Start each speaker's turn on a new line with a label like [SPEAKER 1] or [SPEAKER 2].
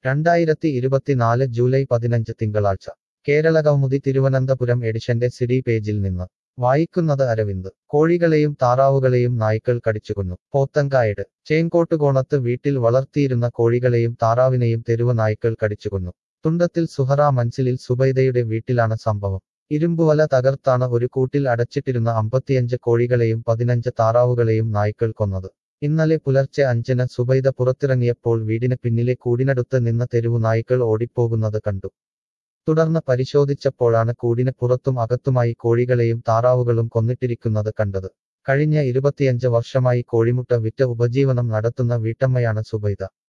[SPEAKER 1] രണ്ടായിരത്തി ഇരുപത്തിനാല് ജൂലൈ പതിനഞ്ച് തിങ്കളാഴ്ച കേരള കൗമുദി തിരുവനന്തപുരം എഡിഷന്റെ സിഡി പേജിൽ നിന്ന് വായിക്കുന്നത് അരവിന്ദ് കോഴികളെയും താറാവുകളെയും നായ്ക്കൾ കടിച്ചുകൊന്നു പോത്തങ്കായട് ചേങ്കോട്ടുകോണത്ത് വീട്ടിൽ വളർത്തിയിരുന്ന കോഴികളെയും താറാവിനെയും തെരുവ് നായ്ക്കൾ കടിച്ചുകൊന്നു തുണ്ടത്തിൽ സുഹറ മൻസിലിൽ സുബൈദയുടെ വീട്ടിലാണ് സംഭവം ഇരുമ്പുവല തകർത്താണ് ഒരു കൂട്ടിൽ അടച്ചിട്ടിരുന്ന അമ്പത്തിയഞ്ച് കോഴികളെയും പതിനഞ്ച് താറാവുകളെയും നായ്ക്കൾ കൊന്നത് ഇന്നലെ പുലർച്ചെ അഞ്ചിന് സുബൈദ പുറത്തിറങ്ങിയപ്പോൾ വീടിന് പിന്നിലെ കൂടിനടുത്ത് നിന്ന് തെരുവു നായ്ക്കൾ ഓടിപ്പോകുന്നത് കണ്ടു തുടർന്ന് പരിശോധിച്ചപ്പോഴാണ് കൂടിന് പുറത്തും അകത്തുമായി കോഴികളെയും താറാവുകളും കൊന്നിട്ടിരിക്കുന്നത് കണ്ടത് കഴിഞ്ഞ ഇരുപത്തിയഞ്ച് വർഷമായി കോഴിമുട്ട വിറ്റ് ഉപജീവനം നടത്തുന്ന വീട്ടമ്മയാണ് സുബൈദ